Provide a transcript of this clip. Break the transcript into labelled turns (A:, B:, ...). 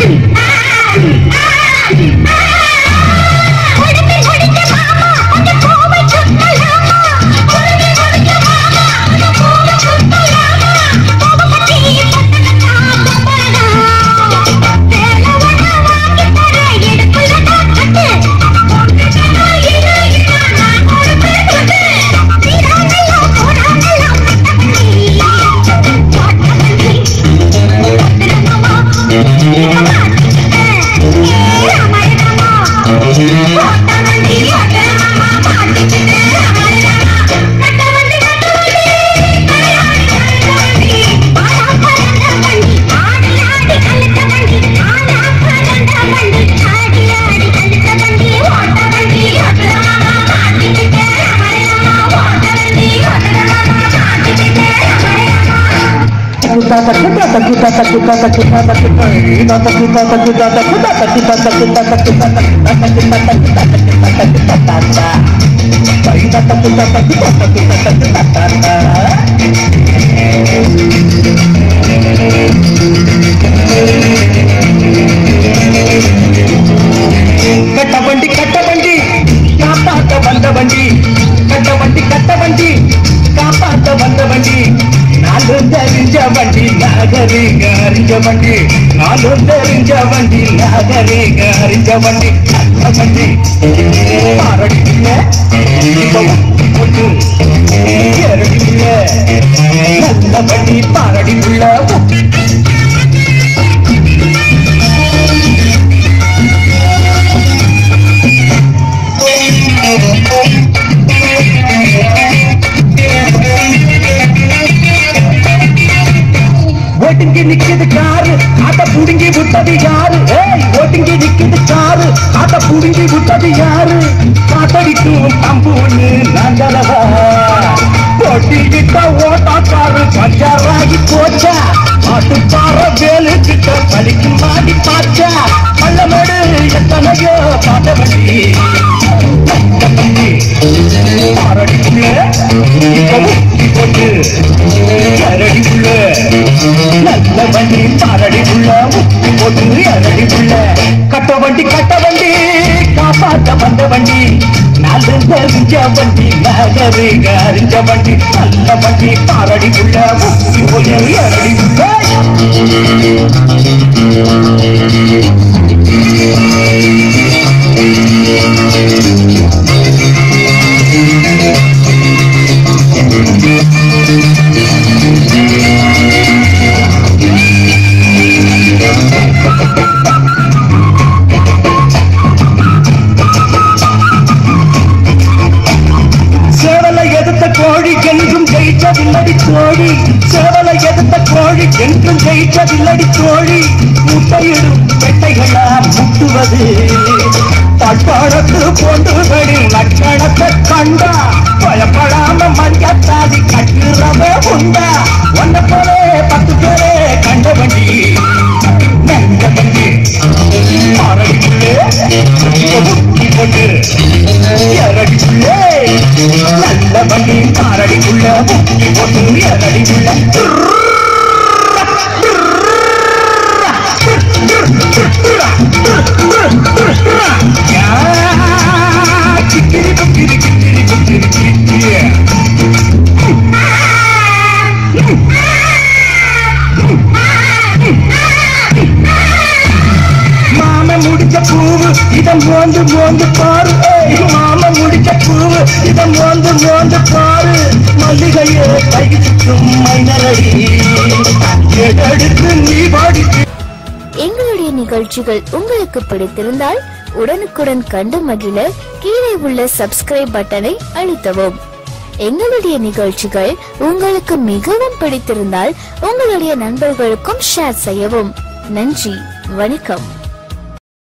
A: கட்ட வண்டி கட்ட வண்டி காப்பாத்த வந்த வண்டி கட்ட வண்டி கட்ட வண்டி காப்பாத்த வந்த வண்டி நாலு தெரிஞ்ச வண்டி நாகரிக அறிஞ்ச வண்டி நாலு தெரிஞ்ச வண்டி நாகரிக அறிஞ்ச வண்டி நல்ல வண்டி பாரடி இல்ல இப்ப ஒன்று இரடி இல்ல நல்ல வண்டி பாரடி உள்ள ஓட்டுங்கி நிக்குது காரு அத புடுங்கி விட்டது யாரு ஏய் ஓட்டுங்கி நிக்குது காரு அத புடுங்கி விட்டது யாரு காத்தடிக்கும் பம்பு ஒண்ணு நாங்களவா போட்டிக்கிட்ட ஓட்டாக்காரு பஞ்சாராகி போச்சா மாட்டுப்பாற வேலு கிட்ட படிக்கும் மாடி பாச்சா பள்ளமேடு எத்தனையோ பாட்ட வண்டி தங்க வண்டி பாரடிக்குள்ள இப்ப முட்டி போட்டு அரடிக்குள்ள நல்ல வண்டி பாரடிக்குள்ள முட்டி போட்டு அரடிக்குள்ள கட்ட வண்டி கட்ட வண்டி காப்பாத்த வந்த வண்டி நல்ல தெரிஞ்ச வண்டி நகருக அறிஞ்ச வண்டி நல்ல வண்டி பாரடிக்குள்ள முட்டி போட்டு அரடிக்குள்ள சேவலை எதிர்த்த கோழி என்றும் ஜெயிச்சதில்லடி கோழி சேவலை எதிர்த்த கோழி என்றும் ஜெயிச்சதில்லடி கோழி முட்டையிடும் பெட்டைகளா முட்டுவது தட்டாளத்து பொண்டுகளின் லட்சணத்தை கண்டா பயப்படாம மஞ்சத்தாதி கட்டுறவே உண்டா ஒன்ன போலே பத்து பேரே கண்ட வண்டி நல்ல வண்டி பாரடிக்குள்ளே முட்டி போட்டு எரடிக்குள்ளே நல்ல வண்டி காரடிக்குள்ள முட்டி போட்டு எரடிக்குள்ள கிக்கிரி குக்கிரி கிக்கிரி குக்கிரி கிக்கிரி மாம முடிச்ச பூவு இத மோந்து மோந்து பாரு ஏய், மாம முடிச்ச பூவு இத மோந்து மோந்து பாரு மல்லிகையே கை சுற்றும் மைனரடி எடுத்து நீ பாடிச்சு
B: எங்களுடைய நிகழ்ச்சிகள் உங்களுக்கு பிடித்திருந்தால் உடனுக்குடன் கண்டு மகிழ கீழே உள்ள சப்ஸ்கிரைப் பட்டனை அழுத்தவும் எங்களுடைய நிகழ்ச்சிகள் உங்களுக்கு மிகவும் பிடித்திருந்தால் உங்களுடைய நண்பர்களுக்கும் ஷேர் செய்யவும் நன்றி வணக்கம்